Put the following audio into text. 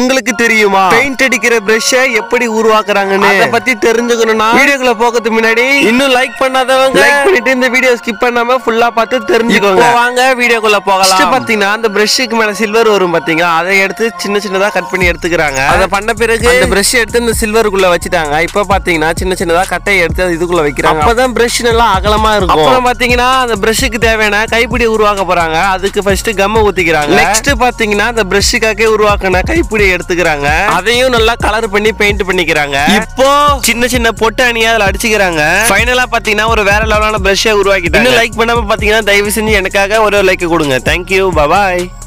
உங்களுக்கு தெரியுமா பெயிண்ட் அடிக்கிற பிரஷ் எப்படி உருவாக்குறாங்கன்னு அத பத்தி தெரிஞ்சுக்கணும்னா வீடியோக்குள்ள போகிறதுக்கு முன்னாடி இன்னும் லைக் பண்ணாதவங்க லைக் பண்ணிட்டு இந்த வீடியோ ஸ்கிப் பண்ணாம ஃபுல்லா பார்த்து தெரிஞ்சுக்கோங்க வாங்க வீடியோக்குள்ள போகலாம் First பாத்தீங்கன்னா அந்த பிரஷ்க்கு மேல சில்வர் வரும் பாத்தீங்களா அதை எடுத்து சின்ன சின்னதா கட் பண்ணி எடுத்துக்கிறாங்க அதை பண்ண பிறகு அந்த பிரஷ் எடுத்து இந்த சில்வருக்குள்ள வச்சுட்டாங்க இப்போ பாத்தீங்கன்னா சின்ன சின்னதா கட்டையை எடுத்து அது இதுக்குள்ள வைக்கிறாங்க அப்பதான் பிரஷ் நல்லா அகலமா இருக்கும் அப்புறம் பாத்தீங்கன்னா அந்த பிரஷ்க்கு தேவையான கைப்பிடி உருவாக்க போறாங்க அதுக்கு ஃபர்ஸ்ட் கம்ம ஊத்திக்கிறாங்க நெக்ஸ்ட் பாத்தீங்கன்னா அந்த பிரஷ்ஷுக்காக உருவாக்கின கைப்பிடி எடுத்துக்கிறாங்க அதையும் நல்லா கலர் பண்ணி பெயிண்ட் பண்ணிக்கிறாங்க இப்போ சின்ன சின்ன பொட்டு அணியா அதுல அடிச்சுக்கிறாங்க ஃபைனலா பாத்தீங்கன்னா ஒரு வேற லெவலான பிரஷ்ஷை உருவாக்கிட்டாங்க இன்னும் லைக் பண்ணாம பாத்தீங்கன்னா தயவு செஞ்சு எனக்காக ஒரு லைக் கொடுங்க தேங்க்யூ பபாய்